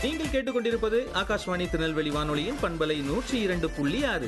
நீங்கள் கேட்டுக்கொண்டிருப்பது ஆகாஷ்வாணி திருநெல்வேலி வானொலியின் பண்பலை நூற்றி இரண்டு புள்ளி ஆறு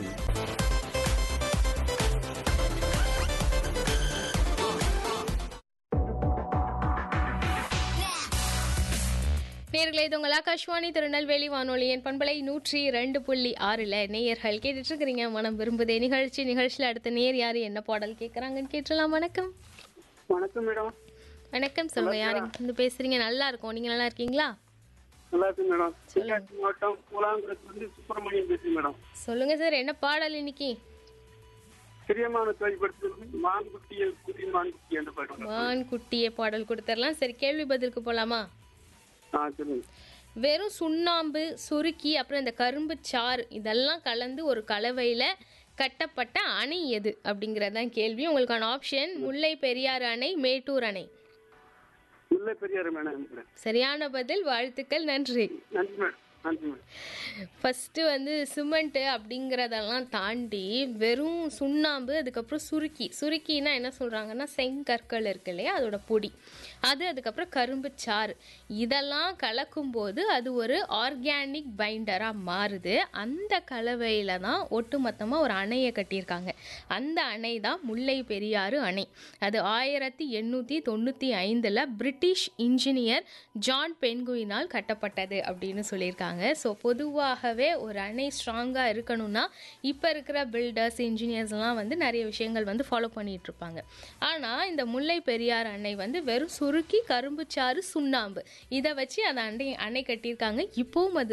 நேர்களே இது உங்கள் ஆகாஷ்வாணி திருநெல்வேலி வானொலியின் பண்பலை நூற்றி ரெண்டு புள்ளி ஆறில் நேயர்கள் கேட்டுட்டு இருக்கிறீங்க மனம் விரும்புதே நிகழ்ச்சி நிகழ்ச்சியில் அடுத்த நேர் யார் என்ன பாடல் கேட்குறாங்கன்னு கேட்டுலாம் வணக்கம் வணக்கம் மேடம் வணக்கம் சொல்லுங்க யார் இருந்து பேசுறீங்க நல்லா இருக்கும் நீங்க நல்லா இருக்கீங்களா நல்லா இருக்கு மேடம் தென்காசி மாவட்டம் கூலாங்குளத்துல இருந்து சுப்பிரமணியம் பேசுறேன் மேடம் சொல்லுங்க சார் என்ன பாடல் இன்னைக்கு பிரியமான திரைப்படத்தில் மான்குட்டியை குதி மான்குட்டி என்று பாட்டு மான் குட்டியே பாடல் கொடுத்துடலாம் சரி கேள்வி பதிலுக்கு போலாமா ஆ சொல்லுங்க வெறும் சுண்ணாம்பு சுருக்கி அப்புறம் இந்த கரும்பு சாறு இதெல்லாம் கலந்து ஒரு கலவையில கட்டப்பட்ட அணை எது அப்படிங்கறதுதான் கேள்வி உங்களுக்கான ஆப்ஷன் முல்லை பெரியாறு அணை மேட்டூர் அணை முல்லை பெரியார் மேடம் சரியான பதில் வாழ்த்துக்கள் நன்றி நன்றி மேடம் நன்றி மேடம் ஃபஸ்ட்டு வந்து சிமெண்ட்டு அப்படிங்கிறதெல்லாம் தாண்டி வெறும் சுண்ணாம்பு அதுக்கப்புறம் சுருக்கி சுருக்கின்னா என்ன சொல்கிறாங்கன்னா செங்கற்கள் இருக்கு இல்லையா அதோட பொடி அது அதுக்கப்புறம் கரும்பு சாறு இதெல்லாம் கலக்கும்போது அது ஒரு ஆர்கானிக் பைண்டராக மாறுது அந்த கலவையில் தான் ஒட்டுமொத்தமாக ஒரு அணையை கட்டியிருக்காங்க அந்த அணை தான் முல்லை பெரியாறு அணை அது ஆயிரத்தி எண்ணூற்றி தொண்ணூற்றி ஐந்தில் பிரிட்டிஷ் இன்ஜினியர் ஜான் பென்குயினால் கட்டப்பட்டது அப்படின்னு சொல்லியிருக்காங்க ஸோ பொதுவாகவே ஒரு அணை ஸ்ட்ராங்காக இருக்கணும்னா இப்போ இருக்கிற பில்டர்ஸ் இன்ஜினியர்ஸ்லாம் வந்து நிறைய விஷயங்கள் வந்து ஃபாலோ பண்ணிட்டு இருப்பாங்க ஆனால் இந்த முல்லை பெரியார் அணை வந்து வெறும் சுருக்கி கரும்புச்சாறு சுண்ணாம்பு இதை வச்சு அந்த அணை அணை கட்டியிருக்காங்க இப்போவும் அது